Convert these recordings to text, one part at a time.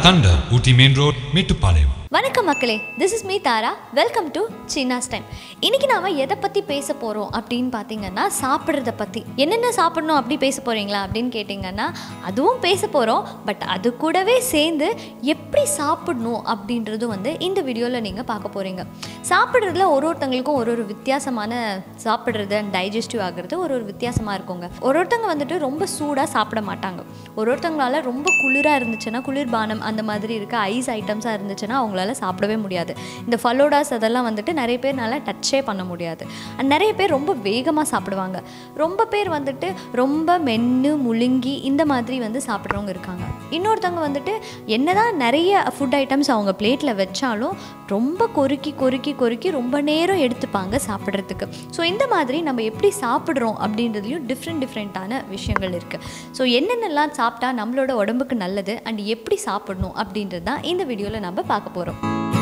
Thunder, Ooty Main Road, Mettupalayam. வணக்கம் மக்களே this is me Tara welcome to Chinnas time இன்னைக்கு நாம எதை பற்றி பேச போகிறோம் அப்படின்னு பார்த்தீங்கன்னா சாப்பிட்றத பற்றி என்னென்ன சாப்பிடணும் அப்படி பேச போகிறீங்களா அப்படின்னு கேட்டிங்கன்னா அதுவும் பேச போகிறோம் பட் அது கூடவே சேர்ந்து எப்படி சாப்பிடணும் அப்படின்றதும் வந்து இந்த வீடியோவில் நீங்கள் பார்க்க போகிறீங்க சாப்பிட்றதுல ஒரு ஒருத்தங்களுக்கும் ஒரு ஒரு வித்தியாசமான சாப்பிட்றது அண்ட் டைஜஸ்டிவ் ஆகிறது ஒரு ஒரு வித்தியாசமாக இருக்குங்க ஒரு ஒருத்தங்க வந்துட்டு ரொம்ப சூடாக சாப்பிட மாட்டாங்க ஒரு ஒருத்தங்களால ரொம்ப குளிராக இருந்துச்சுன்னா குளிர்பானம் அந்த மாதிரி இருக்க ஐஸ் ஐட்டம்ஸாக இருந்துச்சுன்னா அவங்களால சாப்பிடவே முடியாது இந்த ஃபலோடாஸ் அதெல்லாம் வந்துட்டு நிறைய பேர்னால டச்சே பண்ண முடியாது அண்ட் நிறைய பேர் ரொம்ப வேகமாக சாப்பிடுவாங்க ரொம்ப பேர் வந்துட்டு ரொம்ப மென்று முழுங்கி இந்த மாதிரி வந்து சாப்பிட்றவங்க இருக்காங்க இன்னொருத்தவங்க வந்துட்டு என்னதான் நிறைய ஃபுட் ஐட்டம்ஸ் அவங்க பிளேட்டில் வச்சாலும் ரொம்ப கொறுக்கி கொறுக்கி கொறுக்கி ரொம்ப நேரம் எடுத்துப்பாங்க சாப்பிட்றதுக்கு ஸோ இந்த மாதிரி நம்ம எப்படி சாப்பிட்றோம் அப்படின்றதுலையும் டிஃப்ரெண்ட் டிஃப்ரெண்ட்டான விஷயங்கள் இருக்குது ஸோ என்னென்னலாம் சாப்பிட்டா நம்மளோட உடம்புக்கு நல்லது அண்ட் எப்படி சாப்பிடணும் அப்படின்றது தான் இந்த வீடியோவில் நம்ம பார்க்க போகிறோம்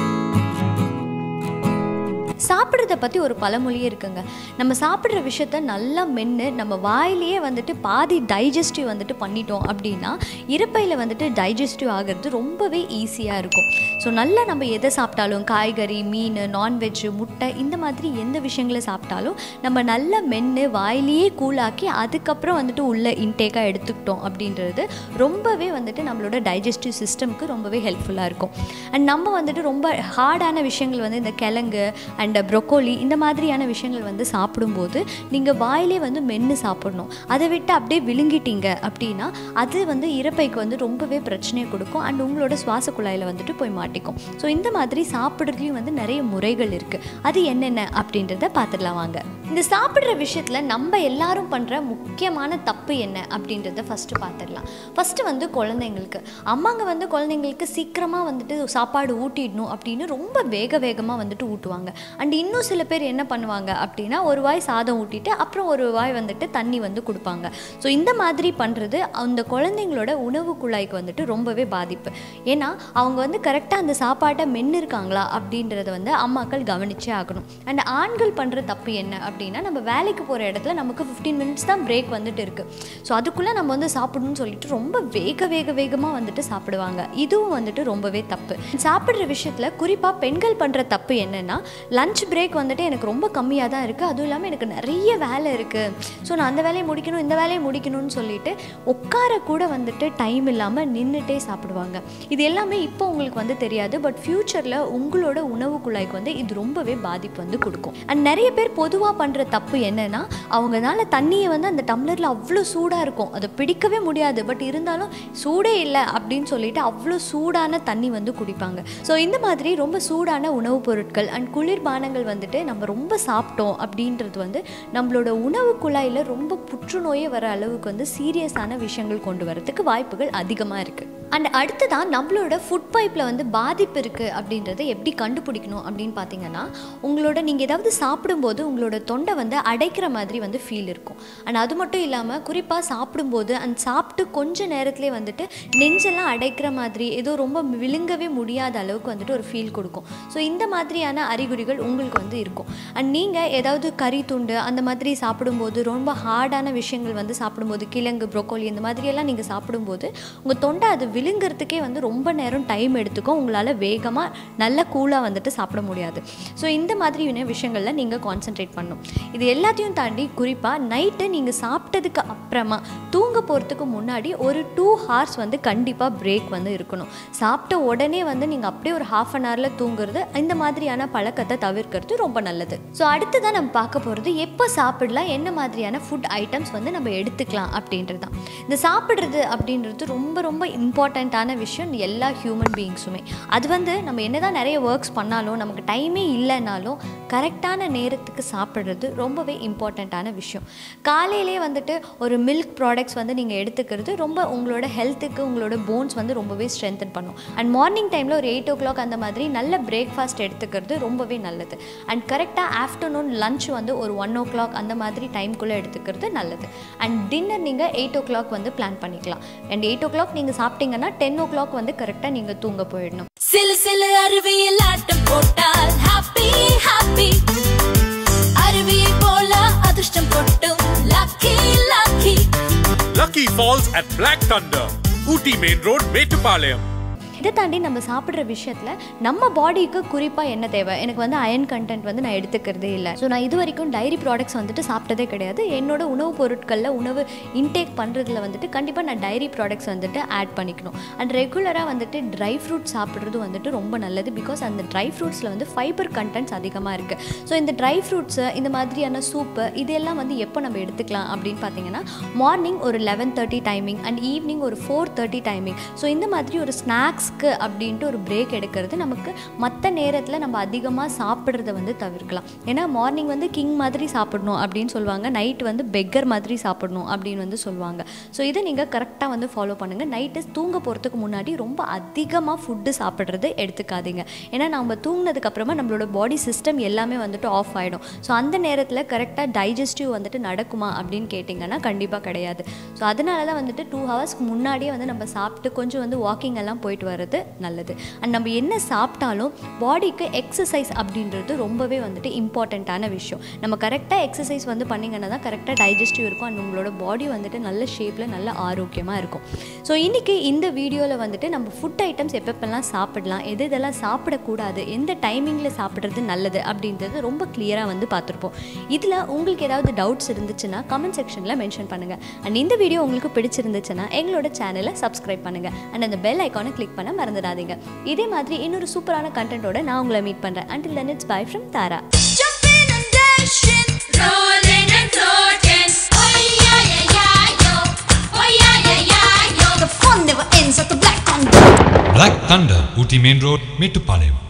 சாப்பிட்றத பற்றி ஒரு பழமொழியே இருக்குங்க நம்ம சாப்பிட்ற விஷயத்த நல்லா மென்று நம்ம வாயிலேயே வந்துட்டு பாதி டைஜஸ்டிவ் வந்துட்டு பண்ணிட்டோம் அப்படின்னா இறப்பையில் வந்துட்டு டைஜஸ்டிவ் ஆகிறது ரொம்பவே ஈஸியாக இருக்கும் ஸோ நல்லா நம்ம எதை சாப்பிட்டாலும் காய்கறி மீன் நான்வெஜ் முட்டை இந்த மாதிரி எந்த விஷயங்களை சாப்பிட்டாலும் நம்ம நல்லா மென்று வாயிலேயே கூலாக்கி அதுக்கப்புறம் வந்துட்டு உள்ள இன்டேக்காக எடுத்துக்கிட்டோம் அப்படின்றது ரொம்பவே வந்துட்டு நம்மளோட டைஜஸ்டிவ் சிஸ்டம்க்கு ரொம்பவே ஹெல்ப்ஃபுல்லாக இருக்கும் அண்ட் நம்ம வந்துட்டு ரொம்ப ஹார்டான விஷயங்கள் வந்து இந்த கிழங்கு அண்ட் ப்ரொக்கோலி இந்த மாதிரியான விஷயங்கள் வந்து சாப்பிடும்போது நீங்கள் வாயிலே வந்து மென்று சாப்பிடணும் அதை விட்டு அப்படியே விழுங்கிட்டீங்க அப்படின்னா அது வந்து இறப்பைக்கு வந்து ரொம்பவே பிரச்சனையை கொடுக்கும் அண்ட் உங்களோட சுவாச குழாயில் வந்துட்டு போய் மாட்டிக்கும் ஸோ இந்த மாதிரி சாப்பிட்றதுலையும் வந்து நிறைய முறைகள் இருக்குது அது என்னென்ன அப்படின்றத பார்த்துடலாம் வாங்க இந்த சாப்பிட்ற விஷயத்தில் நம்ம எல்லாரும் பண்ணுற முக்கியமான தப்பு என்ன அப்படின்றத ஃபஸ்ட்டு பார்த்துடலாம் ஃபஸ்ட்டு வந்து குழந்தைங்களுக்கு அம்மாங்க வந்து குழந்தைங்களுக்கு சீக்கிரமாக வந்துட்டு சாப்பாடு ஊட்டிடணும் அப்படின்னு ரொம்ப வேக வேகமாக வந்துட்டு ஊட்டுவாங்க அண்ட் இன்னும் சில பேர் என்ன பண்ணுவாங்க அப்படின்னா ஒரு வாய் சாதம் ஊட்டிட்டு அப்புறம் ஒரு வாய் வந்துட்டு தண்ணி வந்து கொடுப்பாங்க ஸோ இந்த மாதிரி பண்ணுறது அந்த குழந்தைங்களோட உணவு குழாய்க்கு வந்துட்டு ரொம்பவே பாதிப்பு ஏன்னா அவங்க வந்து கரெக்டாக அந்த சாப்பாட்டை மென்று இருக்காங்களா அப்படின்றத வந்து அம்மாக்கள் கவனிச்சே ஆகணும் அண்ட் ஆண்கள் பண்ணுற தப்பு என்ன அப்படின்னா நம்ம வேலைக்கு போகிற இடத்துல நமக்கு ஃபிஃப்டீன் மினிட்ஸ் தான் பிரேக் வந்துட்டு இருக்குது ஸோ அதுக்குள்ளே நம்ம வந்து சாப்பிடணும்னு சொல்லிட்டு ரொம்ப வேக வேக வேகமாக வந்துட்டு சாப்பிடுவாங்க இதுவும் வந்துட்டு ரொம்பவே தப்பு சாப்பிட்ற விஷயத்தில் குறிப்பாக பெண்கள் பண்ணுற தப்பு என்னென்னா லஞ்ச் பிரேக் வந்துட்டு எனக்கு ரொம்ப கம்மியாக தான் இருக்குது அதுவும் இல்லாமல் எனக்கு நிறைய வேலை இருக்குது ஸோ நான் அந்த வேலையை முடிக்கணும் இந்த வேலையை முடிக்கணும்னு சொல்லிட்டு உட்கார கூட வந்துட்டு டைம் இல்லாமல் நின்றுட்டே சாப்பிடுவாங்க இது எல்லாமே இப்போ உங்களுக்கு வந்து தெரியாது பட் ஃப்யூச்சரில் உங்களோட உணவு குழாய்க்கு வந்து இது ரொம்பவே பாதிப்பு வந்து கொடுக்கும் அண்ட் நிறைய பேர் பொதுவாக பண்ணுற தப்பு என்னென்னா அவங்கனால தண்ணியை வந்து அந்த டம்ளரில் அவ்வளோ சூடாக இருக்கும் அதை பிடிக்கவே முடியாது பட் இருந்தாலும் சூடே இல்லை அப்படின்னு சொல்லிட்டு அவ்வளோ சூடான தண்ணி வந்து குடிப்பாங்க ஸோ இந்த மாதிரி ரொம்ப சூடான உணவுப் பொருட்கள் அண்ட் குளிர்பானங்கள் வந்துட்டு நம்ம ரொம்ப சாப்பிட்டோம் அப்படின்றது வந்து நம்மளோட உணவு குழாயில் ரொம்ப புற்றுநோயே வர அளவுக்கு வந்து சீரியஸான விஷயங்கள் கொண்டு வரதுக்கு வாய்ப்புகள் அதிகமாக இருக்குது அண்ட் அடுத்ததான் நம்மளோட ஃபுட் பைப்பில் வந்து பாதிப்பு இருக்குது அப்படின்றத எப்படி கண்டுபிடிக்கணும் அப்படின்னு பார்த்தீங்கன்னா உங்களோட நீங்கள் ஏதாவது சாப்பிடும்போது உங்களோட தொண்டை வந்து அடைக்கிற மாதிரி வந்து ஃபீல் இருக்கும் அண்ட் அது மட்டும் இல்லாமல் குறிப்பாக சாப்பிடும்போது அண்ட் சாப்பிட்டு கொஞ்ச நேரத்துலேயே வந்துட்டு நெஞ்செல்லாம் அடைக்கிற மாதிரி ஏதோ ரொம்ப விழுங்கவே முடியாத அளவுக்கு வந்துட்டு ஒரு ஃபீல் கொடுக்கும் ஸோ இந்த மாதிரியான அறிகுறிகள் உங்களுக்கு வந்து இருக்கும் அண்ட் நீங்கள் ஏதாவது கறி துண்டு அந்த மாதிரி சாப்பிடும்போது ரொம்ப ஹார்டான விஷயங்கள் வந்து சாப்பிடும்போது கிழங்கு ப்ரொக்கோலி இந்த மாதிரியெல்லாம் நீங்கள் சாப்பிடும்போது உங்கள் தொண்டை அது விழுங்குறதுக்கே வந்து ரொம்ப நேரம் டைம் எடுத்துக்கும் உங்களால் வேகமாக நல்ல கூலாக வந்துட்டு சாப்பிட முடியாது ஸோ இந்த மாதிரியான விஷயங்களில் நீங்கள் கான்சென்ட்ரேட் பண்ணணும் இது எல்லாத்தையும் தாண்டி குறிப்பாக நைட்டு நீங்கள் சாப்பிட்டதுக்கு அப்புறமா தூங்க போகிறதுக்கு முன்னாடி ஒரு டூ ஹார்ஸ் வந்து கண்டிப்பாக பிரேக் வந்து இருக்கணும் சாப்பிட்ட உடனே வந்து நீங்கள் அப்படியே ஒரு ஹாஃப் அன் ஹவரில் தூங்குறது இந்த மாதிரியான பழக்கத்தை தவிர்க்கிறது ரொம்ப நல்லது ஸோ அடுத்ததான் நம்ம பார்க்க போகிறது எப்போ சாப்பிடலாம் என்ன மாதிரியான ஃபுட் ஐட்டம்ஸ் வந்து நம்ம எடுத்துக்கலாம் அப்படின்றது தான் இந்த சாப்பிட்றது அப்படின்றது ரொம்ப ரொம்ப இம்பார்ட்டண்ட்டான விஷயம் எல்லா ஹியூமன் பீயிங்ஸுமே அது வந்து நம்ம என்னதான் நிறைய ஒர்க்ஸ் பண்ணாலும் நமக்கு டைமே இல்லைனாலும் கரெக்டான நேரத்துக்கு சாப்பிட்றது ரொம்பவே இம்பார்ட்டண்ட்டான விஷயம் காலையிலே வந்துட்டு ஒரு மில்க் ப்ராடக்ட்ஸ் வந்து நீங்கள் எடுத்துக்கிறது ரொம்ப உங்களோட ஹெல்த்துக்கு உங்களோட போன்ஸ் வந்து ரொம்பவே ஸ்ட்ரென்தன் பண்ணும் அண்ட் மார்னிங் டைமில் ஒரு எயிட் ஓ கிளாக் அந்த மாதிரி நல்ல பிரேக்ஃபாஸ்ட் எடுத்துக்கிறது ரொம்பவே நல்லது அண்ட் கரெக்டாக ஆஃப்டர்நூன் லஞ்ச் வந்து ஒரு ஒன் ஓ கிளாக் அந்த மாதிரி டைம்குள்ளே எடுத்துக்கிறது நல்லது அண்ட் டின்னர் நீங்கள் எயிட் ஓ கிளாக் வந்து பிளான் பண்ணிக்கலாம் அண்ட் எயிட் ஓ கிளாக் நீங்கள் சாப்பிட்டீங்கன்னா டென் ஓ கிளாக் வந்து கரெக்டாக நீங்கள் தூங்க போயிடணும் சிலு சிலு அருவியில் ஆட்டம் போட்டால் ஹாப்பி ஹாப்பி அருவியை போல அதிர்ஷ்டம் கொட்டும் lucky lucky Lucky Falls at Black Thunder, Ooty Main Road, Metupalayam. இதை தாண்டி நம்ம சாப்பிட்ற விஷயத்தில் நம்ம பாடிக்கு குறிப்பாக என்ன தேவை எனக்கு வந்து அயன் கண்டென்ட் வந்து நான் எடுத்துக்கிறதே இல்லை ஸோ நான் இது வரைக்கும் டைரி ப்ராடக்ட்ஸ் வந்துட்டு சாப்பிட்டதே கிடையாது என்னோட உணவுப் பொருட்களில் உணவு இன்டேக் பண்ணுறதுல வந்துட்டு கண்டிப்பாக நான் டைரி ப்ராடக்ட்ஸ் வந்துட்டு ஆட் பண்ணிக்கணும் அண்ட் ரெகுலராக வந்துட்டு ட்ரை ஃப்ரூட் சாப்பிட்றது வந்துட்டு ரொம்ப நல்லது பிகாஸ் அந்த ட்ரை ஃப்ரூட்ஸில் வந்து ஃபைபர் கண்டென்ட்ஸ் அதிகமாக இருக்குது ஸோ இந்த ட்ரை ஃப்ரூட்ஸு இந்த மாதிரியான சூப்பு இதெல்லாம் வந்து எப்போ நம்ம எடுத்துக்கலாம் அப்படின்னு பார்த்தீங்கன்னா மார்னிங் ஒரு eleven thirty timing and evening ஒரு ஃபோர் தேர்ட்டி டைமிங் ஸோ இந்த மாதிரி ஒரு ஸ்நாக்ஸ்க்கு அப்படின்ட்டு ஒரு பிரேக் எடுக்கிறது நமக்கு மற்ற நேரத்தில் நம்ம அதிகமாக சாப்பிட்றத வந்து தவிர்க்கலாம் ஏன்னா மார்னிங் வந்து கிங் மாதிரி சாப்பிடணும் அப்படின்னு சொல்லுவாங்க நைட் வந்து பெக்கர் மாதிரி சாப்பிடணும் அப்படின்னு வந்து சொல்லுவாங்க ஸோ இதை நீங்கள் கரெக்டாக வந்து ஃபாலோ பண்ணுங்கள் நைட்டு தூங்க போகிறதுக்கு முன்னாடி ரொம்ப அதிகமாக ஃபுட்டு சாப்பிட்றது எடுத்துக்காதீங்க ஏன்னா நம்ம தூங்கினதுக்கப்புறமா நம்மளோட பாடி சிஸ்டம் எல்லாமே வந்துட்டு ஆஃப் ஆகிடும் ஸோ அந்த நேரத்தில் கரெக்டாக டைஜஸ்டிவ் வந்துட்டு நடக்குமா அப்படின்னு கேட்டிங்கன்னா கண்டிப்பாக கிடையாது ஸோ அதனால தான் வந்துட்டு டூ ஹவர்ஸ்க்கு முன்னாடியே வந்து நம்ம சாப்பிட்டு கொஞ்சம் வந்து வாக்கிங் எல்லாம் போயிட்டு வர்றது நல்லது அண்ட் நம்ம என்ன சாப்பிட்டாலும் பாடிக்கு எக்ஸசைஸ் அப்படின்றது ரொம்பவே வந்துட்டு இம்பார்ட்டண்ட்டான விஷயம் நம்ம கரெக்டாக எக்ஸசைஸ் வந்து பண்ணிங்கன்னா தான் கரெக்டாக டைஜஸ்டிவ் இருக்கும் அண்ட் உங்களோட பாடி வந்துட்டு நல்ல ஷேப்பில் நல்ல ஆரோக்கியமாக இருக்கும் ஸோ இன்றைக்கி இந்த வீடியோவில் வந்துட்டு நம்ம ஃபுட் ஐட்டம்ஸ் எப்பப்பெல்லாம் சாப்பிடலாம் எது இதெல்லாம் சாப்பிடக்கூடாது எந்த டைமிங்கில் சாப்பிட்றது நல்லது அப்படின்றது ரொம்ப கிளியராக வந்து பார்த்துருப்போம் இதில் உங்களுக்கு ஏதாவது டவுட்ஸ் இருந்துச்சுன்னா கமெண்ட் செக்ஷனில் மென்ஷன் பண்ணுங்கள் அண்ட் இந்த வீடியோ உங்களுக்கு பிடிச்சிருந்துச்சுன்னா எங்களோட சேனலை சப்ஸ்கிரைப் பண்ணுங்கள் அண்ட் அந்த பெல் ஐக்கானை கிளிக் பண்ண மறந்துடாதீங்க இதே மாதிரி இன்னொரு சூப்பரான கண்டென்ட்டோட நான் உங்களை மீட் பண்ணுறேன் until then it's bye from Tara Jumping and dashing, rolling and floating. Oh yeah yeah yeah yo, oh yeah yeah yeah yo. The fun never ends at the black on. Black Thunder, Ooty Main Road, Mettupalayam.